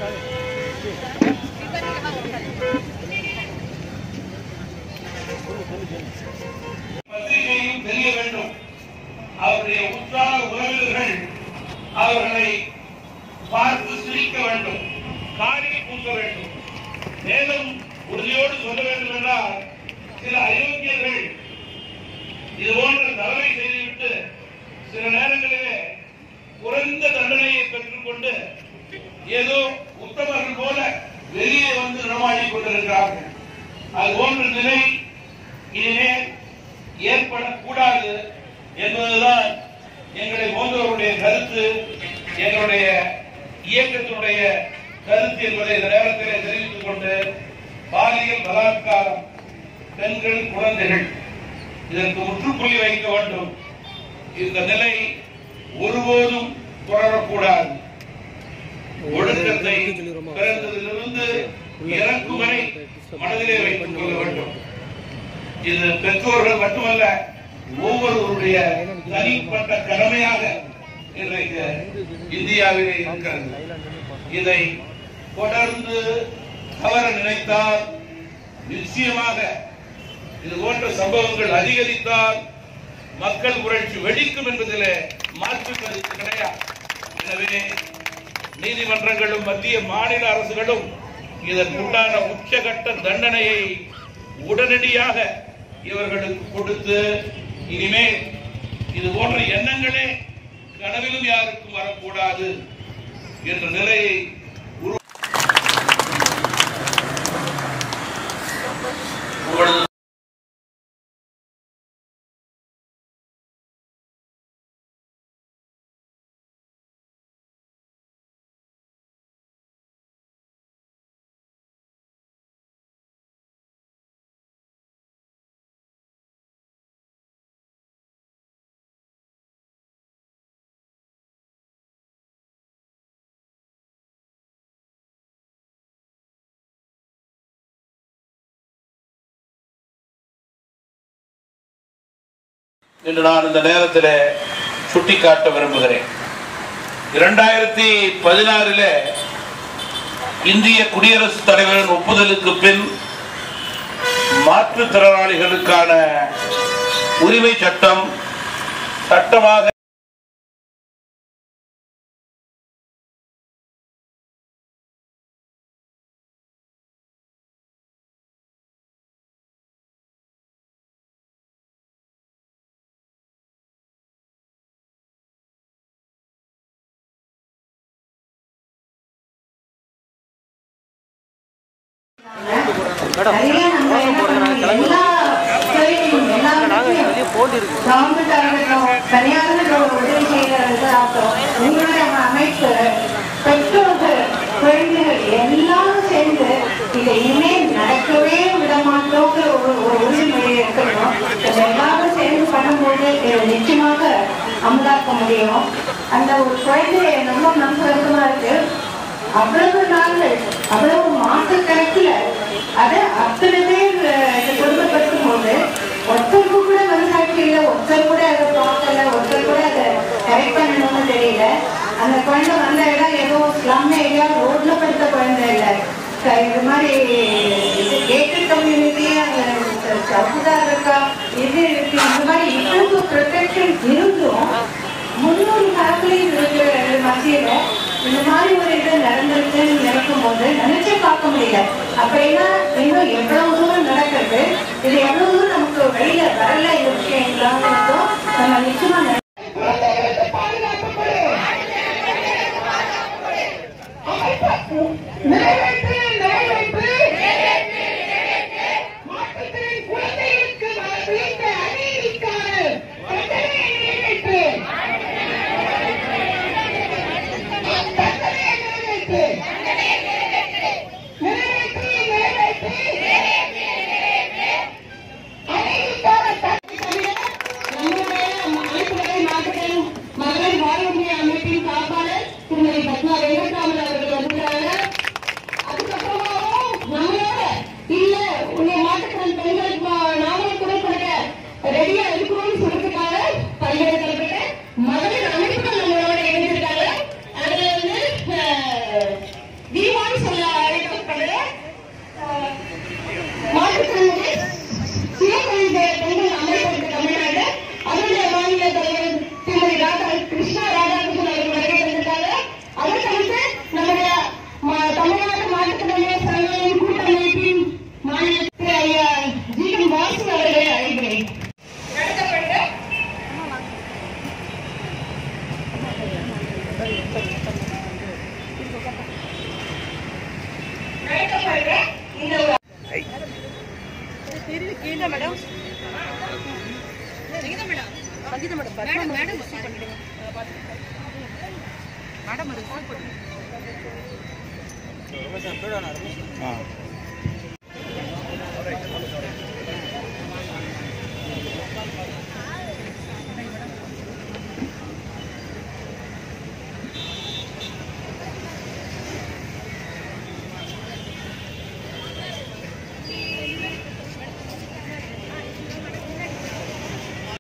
பத்திரிகையும் தெரிய வேண்டும் அவருடைய உற்றார உறவினர்கள் அவர்களை பார்த்து சிரிக்க வேண்டும் காரில் பூக்க வேண்டும் மேலும் உறுதியோடு சொல்ல வேண்டும் என்றால் சில அயோக்கியர்கள் இது போன்ற தவறை செய்துவிட்டு சில நேரங்களிலே குறைந்த தண்டனையை பெற்றுக்கொண்டு ஏதோ உத்தமர்கள் போல வெளியே வந்து நடமாடிக் கொண்டிருக்கிறார்கள் அது போன்ற நிலை இனிமேல் ஏற்படக்கூடாது என்பதுதான் எங்களை போன்றவருடைய கருத்து எங்களுடைய இயக்கத்தினுடைய கருத்து என்பதை இந்த நேரத்திலே தெரிவித்துக் கொண்டு பாலியல் பலாத்காரம் பெண்கள் குழந்தைகள் இதற்கு முற்றுப்புள்ளி வைக்க வேண்டும் இந்த நிலை ஒருபோதும் தொடரக்கூடாது ஒழுக்கத்தை பிறந்ததிலிருந்து இறக்கும் வரை மனதிலே வைத்துக் கொள்ள வேண்டும் இது பெற்றோர்கள் மட்டுமல்ல ஒவ்வொருவருடைய தனிப்பட்ட கடமையாக இன்றைக்கு இந்தியாவிலே இருக்கிறது இதை தொடர்ந்து தவற நினைத்தால் நிச்சயமாக இது போன்ற சம்பவங்கள் அதிகரித்தால் மக்கள் புரட்சி வெடிக்கும் என்பதிலே மாற்று கருத்து கிடையாது எனவே நீதிமன்றங்களும் மத்திய மாநில அரசுகளும் இதற்குண்டான உச்சகட்ட தண்டனையை உடனடியாக இவர்களுக்கு கொடுத்து இனிமேல் இது போன்ற எண்ணங்களே கனவிலும் யாருக்கும் வரக்கூடாது என்ற நிலையை உரு உங்களது என்று நான் இந்த நேரத்தில் சுட்டிக்காட்ட விரும்புகிறேன் இரண்டாயிரத்தி பதினாறில் இந்திய குடியரசுத் தலைவரின் ஒப்புதலுக்கு பின் மாற்றுத்திறனாளிகளுக்கான உரிமை சட்டம் சட்டமாக நிறைய நம்ம என்ன பண்ணணும், எல்லா துறையிலும், எல்லா இடத்துலயும் கவர்மெண்ட் ஆகட்டும், தனியார்கள் உதவி செய்யறது ஆகட்டும், உங்களுடைய அமைப்பு, பெற்றோர்கள், குழந்தைகள் எல்லாரும் சேர்ந்து இதை இனிமேல் நடக்கவே விட மாட்டோங்கிற ஒரு ஒரு உறுதிமொழி எடுக்கணும் இதை எல்லாரும் சேர்ந்து பண்ணும்போது இதை நிச்சயமாக அமலாக்க முடியும் அந்த ஒரு குழந்தை ரொம்ப மனசு வருத்தமா இருக்கு அவ்வளவு நாள்கள் அவ்வளவு மாச கணக்குல அத அத்தனை பேர் அஹ், இந்த குடும்பப்படுத்தும் போது ஒருத்தருக்கு கூட மனசாட்சி இல்லை ஒருத்தர் கூட அதை பார்க்கல ஒருத்தர் கூட அதை கரெக்ட் பண்ணணும்னு தெரியல அந்த குழந்தை வந்த இடம் ஏதோ ஸ்லம் ஏரியா ரோட்ல படுத்த குழந்தை இல்லை க- இது மாதிரி கேட்டட் கம்யூனிட்டி சவுதார் இருக்கா இது இருக்கு இந்த மாதிரி இவ்வளவு ப்ரொடெக்ஷன் இருந்தும் முன்னூறு ஃபேமிலிஸ் இருக்கிற மத்தியில இந்த மாதிரி ஒரு இது நடந்திருக்குன்னு நினைக்கும் போது நினைச்சே பார்க்க முடியல அப்படின்னா இன்னும் எவ்வளவு தூரம் நடக்கிறது இது எவ்வளவு தூரம் நமக்கு வெளியில வரல இந்த விஷயங்கள்லாம் நம்ம நிச்சயமா நினை- நிறைவேற்று நிறைவேற்று மாற்றுத்திறன் குழந்தைகளுக்கு விளைந்த அநீதிக்கான தண்டனையை நிறைவேற்று தண்டனையை நிறைவேற்று நிறைவேற்று நிறைவேற்று அநீதிக்கான தண்டனை நம்முடைய அமைப்புகளை மாற்றுத்திறன் மகளிர் வாழ்வுரிமை அமைப்பின் காப்பாளர் திருமதி பத்மா வெங்கட்ராமன் அவர்கள் வந்துள்ளார்கள் கேட்டுக்கொள்கிறேன் இந்த ஒரு மேடம்